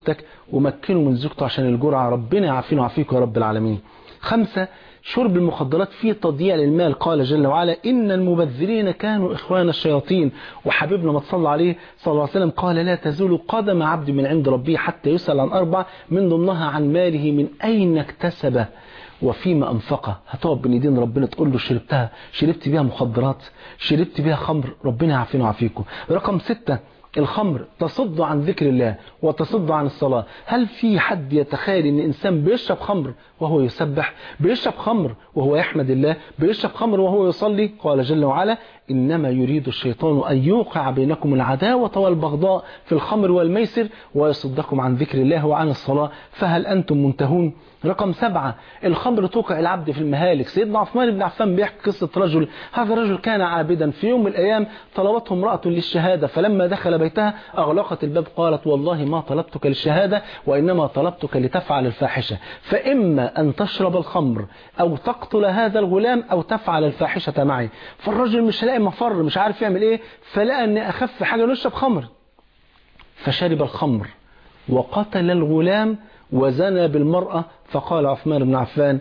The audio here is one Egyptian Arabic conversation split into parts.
زوجتك ومكنه من زوجته عشان الجرعة ربنا يعافينا ويعافيكم يا رب العالمين خمسة شرب المخدرات فيه تضييع للمال قال جل وعلا إن المبذرين كانوا إخوان الشياطين وحبيبنا ما تصلى عليه صلى الله عليه وسلم قال لا تزول قدم عبد من عند ربه حتى يسأل عن أربع من ضمنها عن ماله من أين اكتسبه وفيما أنفقه هتقف بين ايدين ربنا تقول له شربتها شربت بيها مخدرات شربت بيها خمر ربنا يعافينا ويعافيكم رقم ستة الخمر تصد عن ذكر الله وتصد عن الصلاة هل في حد يتخيل ان انسان بيشرب خمر وهو يسبح بيشرب خمر وهو يحمد الله بيشرب خمر وهو يصلي قال جل وعلا إنما يريد الشيطان أن يوقع بينكم العداوة والبغضاء في الخمر والميسر ويصدكم عن ذكر الله وعن الصلاة فهل أنتم منتهون رقم سبعة الخمر توقع العبد في المهالك سيدنا عثمان بن عفان بيحكي قصة رجل هذا الرجل كان عابدا في يوم من الأيام طلبته امرأة للشهادة فلما دخل بيتها أغلقت الباب قالت والله ما طلبتك للشهادة وإنما طلبتك لتفعل الفاحشة فإما أن تشرب الخمر أو تقتل هذا الغلام أو تفعل الفاحشة معي فالرجل مش لاقي مفر مش عارف يعمل إيه فلقى أن أخف حاجة نشرب خمر فشرب الخمر وقتل الغلام وزنى بالمرأة فقال عثمان بن عفان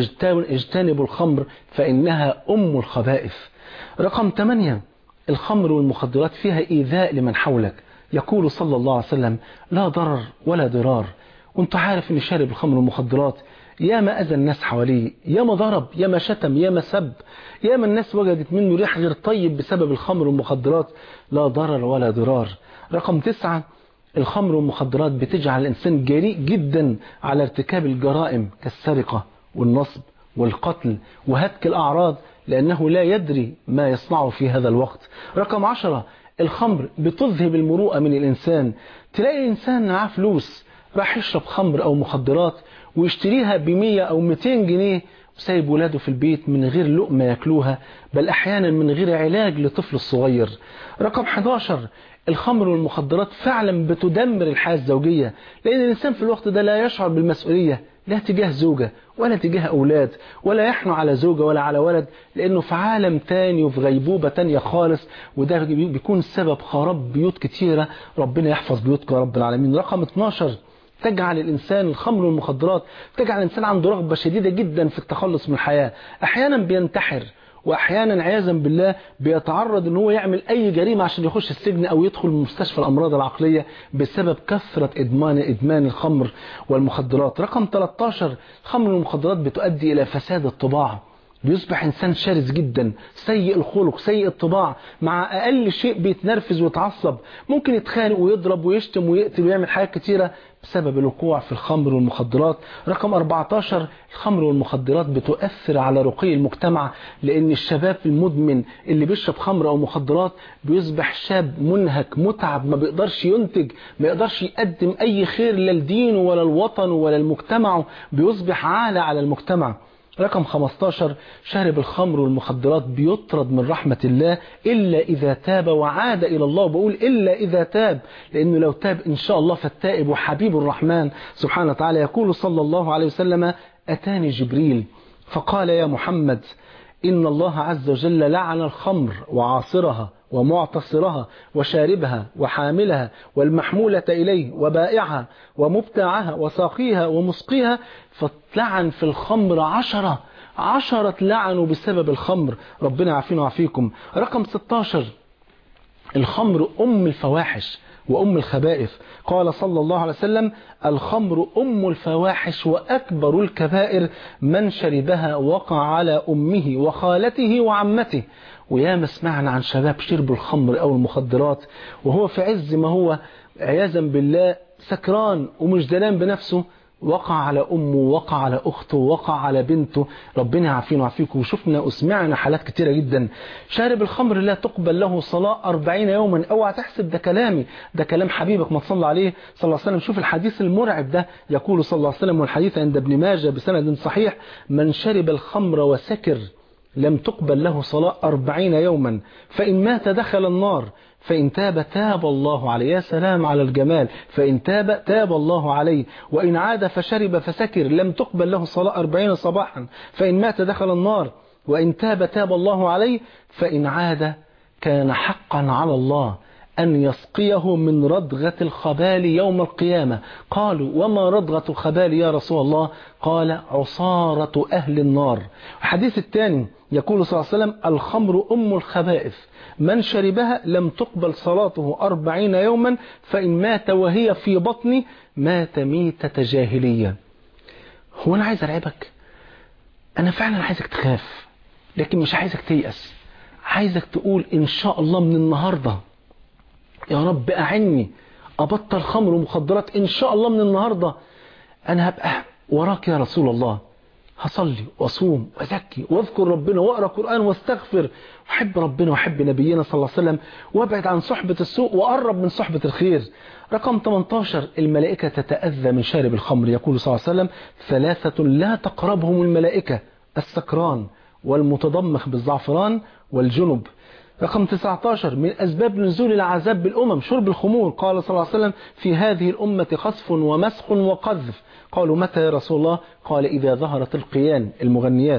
اجتنبوا الخمر فإنها أم الخبائث رقم 8 الخمر والمخدرات فيها إيذاء لمن حولك يقول صلى الله عليه وسلم لا ضرر ولا ضرار وانت عارف ان شارب الخمر والمخدرات يا ما أذى الناس حواليه يا ما ضرب يا ما شتم يا ما سب يا ما الناس وجدت منه ريح غير طيب بسبب الخمر والمخدرات لا ضرر ولا ضرار رقم تسعة الخمر والمخدرات بتجعل الإنسان جريء جدا على ارتكاب الجرائم كالسرقة والنصب والقتل وهتك الأعراض لأنه لا يدري ما يصنعه في هذا الوقت رقم عشرة الخمر بتذهب المروءة من الإنسان تلاقي إنسان معاه فلوس راح يشرب خمر أو مخدرات ويشتريها بمية أو 200 جنيه وسايب ولاده في البيت من غير لقمة ياكلوها بل أحيانا من غير علاج لطفل الصغير رقم 11 الخمر والمخدرات فعلا بتدمر الحياة الزوجية لأن الإنسان في الوقت ده لا يشعر بالمسؤولية لا تجاه زوجة ولا تجاه أولاد ولا يحنو على زوجة ولا على ولد لأنه في عالم تاني وفي غيبوبة تانية خالص وده بيكون سبب خراب بيوت كتيرة ربنا يحفظ بيوتك يا رب العالمين رقم 12 تجعل الإنسان الخمر والمخدرات تجعل الإنسان عنده رغبة شديدة جدا في التخلص من الحياة أحيانا بينتحر واحيانا عياذا بالله بيتعرض ان هو يعمل اي جريمه عشان يخش السجن او يدخل مستشفى الامراض العقليه بسبب كثره ادمان ادمان الخمر والمخدرات رقم 13 الخمر والمخدرات بتؤدي الى فساد الطباع بيصبح إنسان شرس جدا سيء الخلق سيء الطباع مع أقل شيء بيتنرفز ويتعصب ممكن يتخانق ويضرب ويشتم ويقتل ويعمل حاجات كتيرة بسبب الوقوع في الخمر والمخدرات رقم 14 الخمر والمخدرات بتؤثر على رقي المجتمع لأن الشباب المدمن اللي بيشرب خمر أو مخدرات بيصبح شاب منهك متعب ما بيقدرش ينتج ما يقدرش يقدم أي خير لا لدينه ولا الوطن ولا المجتمع بيصبح عالة على المجتمع رقم 15 شارب الخمر والمخدرات بيطرد من رحمة الله إلا إذا تاب وعاد إلى الله وبقول إلا إذا تاب لأنه لو تاب إن شاء الله فالتائب وحبيب الرحمن سبحانه وتعالى يقول صلى الله عليه وسلم أتاني جبريل فقال يا محمد إن الله عز وجل لعن الخمر وعاصرها ومعتصرها وشاربها وحاملها والمحمولة إليه وبائعها ومبتاعها وساقيها ومسقيها فتلعن في الخمر عشرة عشرة لعنوا بسبب الخمر ربنا يعافينا ويعافيكم رقم 16 الخمر أم الفواحش وأم الخبائث قال صلى الله عليه وسلم الخمر أم الفواحش وأكبر الكبائر من شربها وقع على أمه وخالته وعمته وياما سمعنا عن شباب شربوا الخمر أو المخدرات وهو في عز ما هو عياذا بالله سكران ومش دلان بنفسه وقع على أمه وقع على أخته وقع على بنته ربنا يعافينا ويعافيكم وشفنا وسمعنا حالات كتيرة جدا شارب الخمر لا تقبل له صلاة أربعين يوما اوعى تحسب ده كلامي ده كلام حبيبك ما تصلى عليه صلى الله عليه وسلم شوف الحديث المرعب ده يقول صلى الله عليه وسلم والحديث عند ابن ماجه بسند صحيح من شرب الخمر وسكر لم تقبل له صلاة أربعين يوما فإن مات دخل النار فإن تاب تاب الله عليه يا سلام على الجمال فإن تاب تاب الله عليه وإن عاد فشرب فسكر لم تقبل له صلاة أربعين صباحا فإن مات دخل النار وإن تاب تاب الله عليه فإن عاد كان حقا على الله أن يسقيه من ردغة الخبال يوم القيامة قالوا وما ردغة الخبال يا رسول الله قال عصارة أهل النار الحديث الثاني يقول صلى الله عليه وسلم الخمر أم الخبائث من شربها لم تقبل صلاته أربعين يوما فإن مات وهي في بطني مات ميتة جاهلية هو أنا عايز أرعبك أنا فعلا عايزك تخاف لكن مش عايزك تيأس عايزك تقول إن شاء الله من النهاردة يا رب أعني أبطل خمر ومخدرات إن شاء الله من النهاردة أنا هبقى وراك يا رسول الله هصلي وأصوم وأزكي وأذكر ربنا وأقرأ قرآن واستغفر وأحب ربنا وأحب نبينا صلى الله عليه وسلم وأبعد عن صحبة السوء وأقرب من صحبة الخير رقم 18 الملائكة تتأذى من شارب الخمر يقول صلى الله عليه وسلم ثلاثة لا تقربهم الملائكة السكران والمتضمخ بالزعفران والجنب رقم 19 من أسباب نزول العذاب بالأمم شرب الخمور قال صلى الله عليه وسلم في هذه الأمة خصف ومسخ وقذف قالوا متى يا رسول الله قال إذا ظهرت القيان المغنيات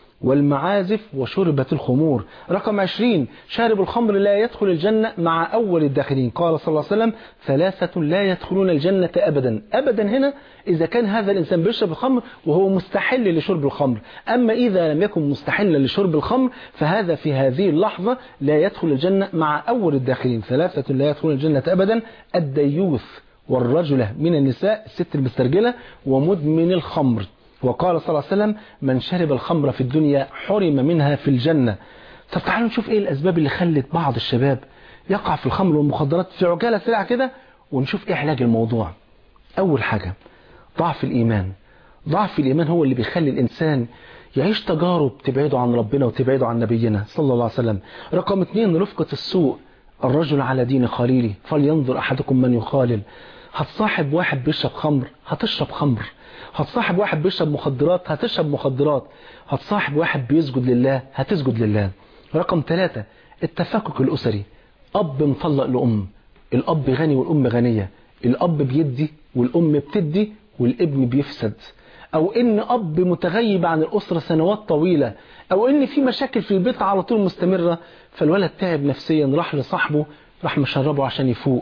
والمعازف وشربة الخمور رقم 20 شارب الخمر لا يدخل الجنة مع أول الداخلين قال صلى الله عليه وسلم ثلاثة لا يدخلون الجنة أبدا أبدا هنا إذا كان هذا الإنسان بيشرب الخمر وهو مستحل لشرب الخمر أما إذا لم يكن مستحلا لشرب الخمر فهذا في هذه اللحظة لا يدخل الجنة مع أول الداخلين ثلاثة لا يدخلون الجنة أبدا الديوث والرجلة من النساء الست المسترجلة ومدمن الخمر وقال صلى الله عليه وسلم من شرب الخمر في الدنيا حرم منها في الجنة طب تعالوا نشوف ايه الاسباب اللي خلت بعض الشباب يقع في الخمر والمخدرات في عجالة سريعة كده ونشوف ايه علاج الموضوع اول حاجة ضعف الايمان ضعف الايمان هو اللي بيخلي الانسان يعيش تجارب تبعده عن ربنا وتبعده عن نبينا صلى الله عليه وسلم رقم اثنين رفقة السوء الرجل على دين خليله فلينظر احدكم من يخالل هتصاحب واحد بيشرب خمر هتشرب خمر هتصاحب واحد بيشرب مخدرات هتشرب مخدرات هتصاحب واحد بيسجد لله هتسجد لله رقم ثلاثة التفكك الأسري أب مطلق لأم الأب غني والأم غنية الأب بيدي والأم بتدي والابن بيفسد أو إن أب متغيب عن الأسرة سنوات طويلة أو إن في مشاكل في البيت على طول مستمرة فالولد تعب نفسيا راح لصاحبه راح مشربه عشان يفوق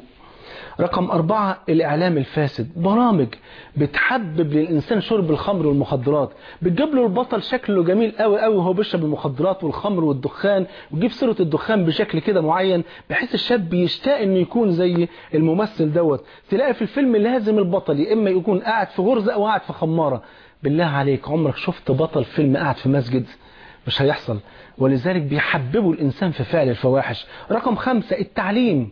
رقم أربعة الإعلام الفاسد برامج بتحبب للإنسان شرب الخمر والمخدرات بتجيب له البطل شكله جميل قوي قوي وهو بيشرب المخدرات والخمر والدخان وتجيب صورة الدخان بشكل كده معين بحيث الشاب يشتاق إنه يكون زي الممثل دوت تلاقي في الفيلم لازم البطل يا إما يكون قاعد في غرزة أو قاعد في خمارة بالله عليك عمرك شفت بطل فيلم قاعد في مسجد مش هيحصل ولذلك بيحببوا الإنسان في فعل الفواحش رقم خمسة التعليم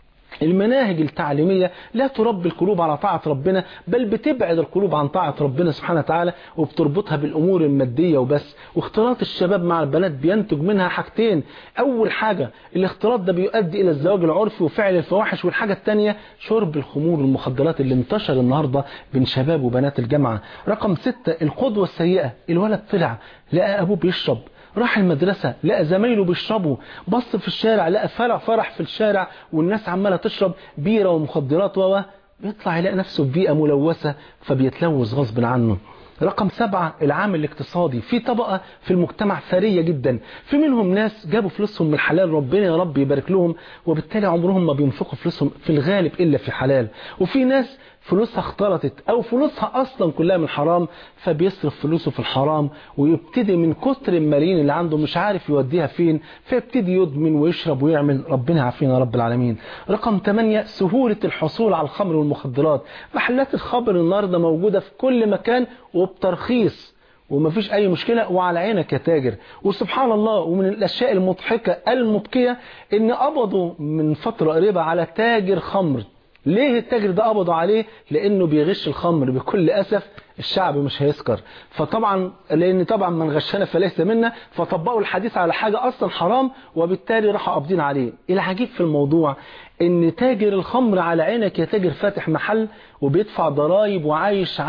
المناهج التعليمية لا تربي القلوب على طاعة ربنا بل بتبعد القلوب عن طاعة ربنا سبحانه وتعالى وبتربطها بالأمور المادية وبس واختلاط الشباب مع البنات بينتج منها حاجتين أول حاجة الاختلاط ده بيؤدي إلى الزواج العرفي وفعل الفواحش والحاجة الثانية شرب الخمور والمخدرات اللي انتشر النهاردة بين شباب وبنات الجامعة رقم ستة القدوة السيئة الولد طلع لقى أبوه بيشرب راح المدرسة لقى زمايله بيشربوا بص في الشارع لقى فرح فرح في الشارع والناس عمالة تشرب بيرة ومخدرات و بيطلع يلاقي نفسه في بيئة ملوثة فبيتلوث غصب عنه رقم سبعة العامل الاقتصادي في طبقة في المجتمع ثرية جدا في منهم ناس جابوا فلوسهم من الحلال ربنا يا رب يبارك لهم وبالتالي عمرهم ما بينفقوا فلوسهم في الغالب إلا في الحلال وفي ناس فلوسها اختلطت او فلوسها اصلا كلها من حرام فبيصرف فلوسه في الحرام ويبتدي من كتر الملايين اللي عنده مش عارف يوديها فين فيبتدي يدمن ويشرب ويعمل ربنا يعافينا رب العالمين رقم 8 سهولة الحصول على الخمر والمخدرات محلات الخمر النهارده موجودة في كل مكان وبترخيص ومفيش اي مشكلة وعلى عينك يا تاجر وسبحان الله ومن الاشياء المضحكة المبكية ان قبضوا من فترة قريبة على تاجر خمر ليه التاجر ده قبضوا عليه لانه بيغش الخمر بكل اسف الشعب مش هيسكر فطبعا لان طبعا من غشنا فليس منا فطبقوا الحديث على حاجة اصلا حرام وبالتالي راحوا قابضين عليه العجيب في الموضوع ان تاجر الخمر على عينك يا تاجر فاتح محل وبيدفع ضرائب وعايش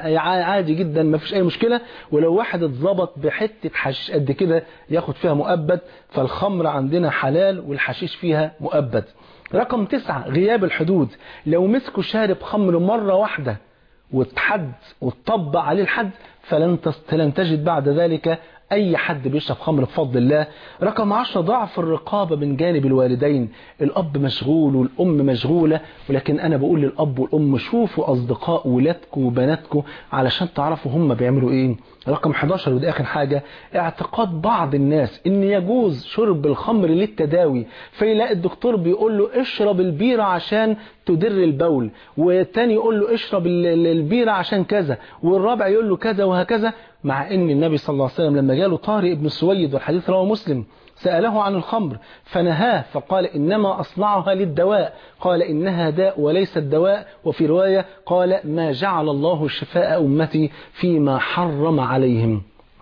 عادي جدا ما فيش اي مشكلة ولو واحد اتظبط بحتة حشيش قد كده ياخد فيها مؤبد فالخمر عندنا حلال والحشيش فيها مؤبد رقم تسعة غياب الحدود لو مسكوا شارب خمر مرة واحدة واتحد واتطبق عليه الحد فلن لن تجد بعد ذلك أي حد بيشرب خمر بفضل الله رقم عشرة ضعف الرقابة من جانب الوالدين الأب مشغول والأم مشغولة ولكن أنا بقول للأب والأم شوفوا أصدقاء ولادكم وبناتكم علشان تعرفوا هم بيعملوا إيه رقم 11 ودي آخر حاجة اعتقاد بعض الناس إن يجوز شرب الخمر للتداوي فيلاقي الدكتور بيقول له اشرب البيرة عشان تدر البول والتاني يقول له اشرب البيرة عشان كذا والرابع يقول له كذا وهكذا مع ان النبي صلى الله عليه وسلم لما جاله طارق بن سويد والحديث رواه مسلم سأله عن الخمر فنهاه فقال إنما أصنعها للدواء قال إنها داء وليست دواء وفي رواية قال ما جعل الله شفاء أمتي فيما حرم عليهم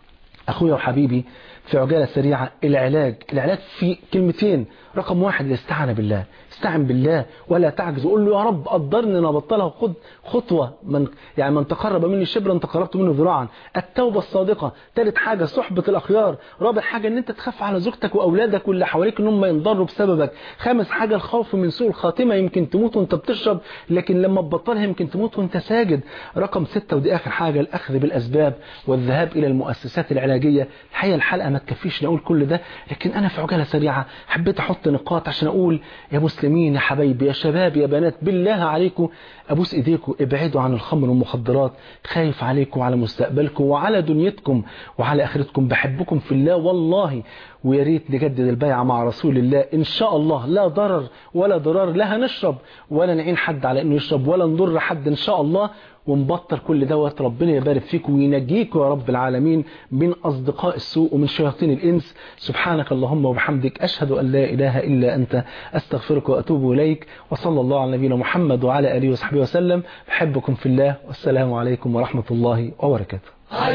أخويا وحبيبي في عجالة سريعة العلاج العلاج في كلمتين رقم واحد الاستعانة بالله استعن بالله ولا تعجز وقول له يا رب قدرني انا ابطلها وخد خطوة من يعني من تقرب مني شبرا تقربت منه ذراعا التوبة الصادقة ثالث حاجة صحبة الأخيار رابع حاجة ان انت تخاف على زوجتك وأولادك واللي حواليك ان هم ينضروا بسببك خامس حاجة الخوف من سوء الخاتمة يمكن تموت وانت بتشرب لكن لما تبطلها يمكن تموت وانت ساجد رقم ستة ودي آخر حاجة الأخذ بالأسباب والذهاب إلى المؤسسات العلاجية الحقيقة الحلقة ما تكفيش نقول كل ده لكن أنا في عجالة سريعة حبيت أحط نقاط عشان أقول يا مسلمين يا حبايبي يا شباب يا بنات بالله عليكم أبوس إيديكم ابعدوا عن الخمر والمخدرات خايف عليكم وعلى مستقبلكم وعلى دنيتكم وعلى آخرتكم بحبكم في الله والله ويا ريت نجدد البيعة مع رسول الله إن شاء الله لا ضرر ولا ضرار لا هنشرب ولا نعين حد على إنه يشرب ولا نضر حد إن شاء الله ونبطل كل دوت ربنا يبارك فيكم وينجيكم يا رب العالمين من أصدقاء السوء ومن شياطين الإنس سبحانك اللهم وبحمدك أشهد أن لا إله إلا أنت أستغفرك وأتوب إليك وصلى الله على نبينا محمد وعلى آله وصحبه وسلم بحبكم في الله والسلام عليكم ورحمة الله وبركاته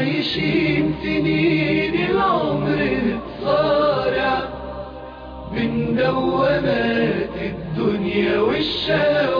عايشين سنين العمر نتصارع من دوامات الدنيا والشهوات